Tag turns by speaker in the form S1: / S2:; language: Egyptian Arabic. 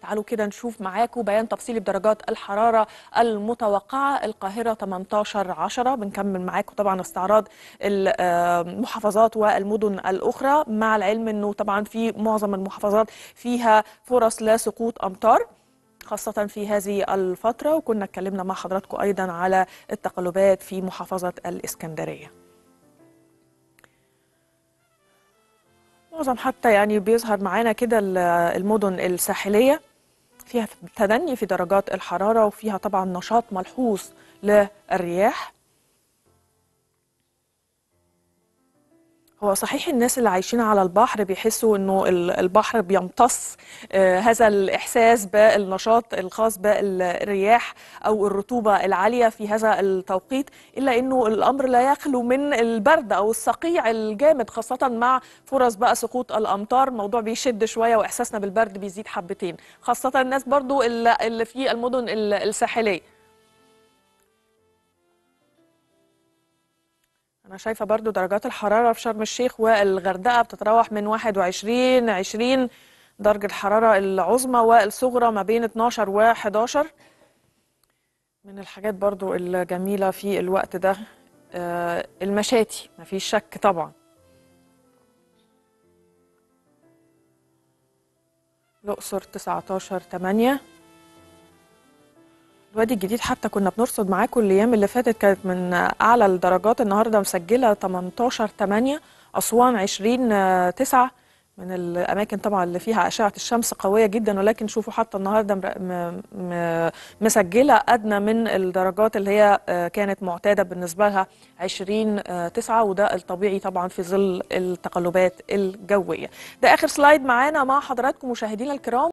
S1: تعالوا كده نشوف معاكم بيان تفصيلي بدرجات الحرارة المتوقعة القاهرة 18 10 بنكمل معاكم طبعا استعراض المحافظات والمدن الأخرى مع العلم أنه طبعا في معظم المحافظات فيها فرص لسقوط أمطار خاصة في هذه الفترة وكنا اتكلمنا مع حضراتكم أيضا على التقلبات في محافظة الإسكندرية معظم حتى يعني بيظهر معانا كده المدن الساحلية فيها تدني في درجات الحرارة وفيها طبعا نشاط ملحوظ للرياح هو صحيح الناس اللي عايشين على البحر بيحسوا انه البحر بيمتص آه هذا الاحساس بالنشاط الخاص بالرياح او الرطوبه العاليه في هذا التوقيت الا انه الامر لا يخلو من البرد او الصقيع الجامد خاصه مع فرص بقى سقوط الامطار الموضوع بيشد شويه واحساسنا بالبرد بيزيد حبتين خاصه الناس برضو اللي في المدن الساحليه أنا شايفة برضو درجات الحرارة في شرم الشيخ والغردقة بتتراوح من 21 20 درجة الحرارة العظمى والصغرى ما بين 12 و 11 من الحاجات برضو الجميلة في الوقت ده آه المشاتي مفيش شك طبعا الأقصر 19 8 الوادي الجديد حتى كنا بنرصد معاكم الايام اللي فاتت كانت من اعلى الدرجات النهارده مسجله 18 8 اسوان 20 9 من الاماكن طبعا اللي فيها اشعه الشمس قويه جدا ولكن شوفوا حتى النهارده مسجله ادنى من الدرجات اللي هي كانت معتاده بالنسبه لها 20 9 وده الطبيعي طبعا في ظل التقلبات الجويه ده اخر سلايد معانا مع حضراتكم مشاهدينا الكرام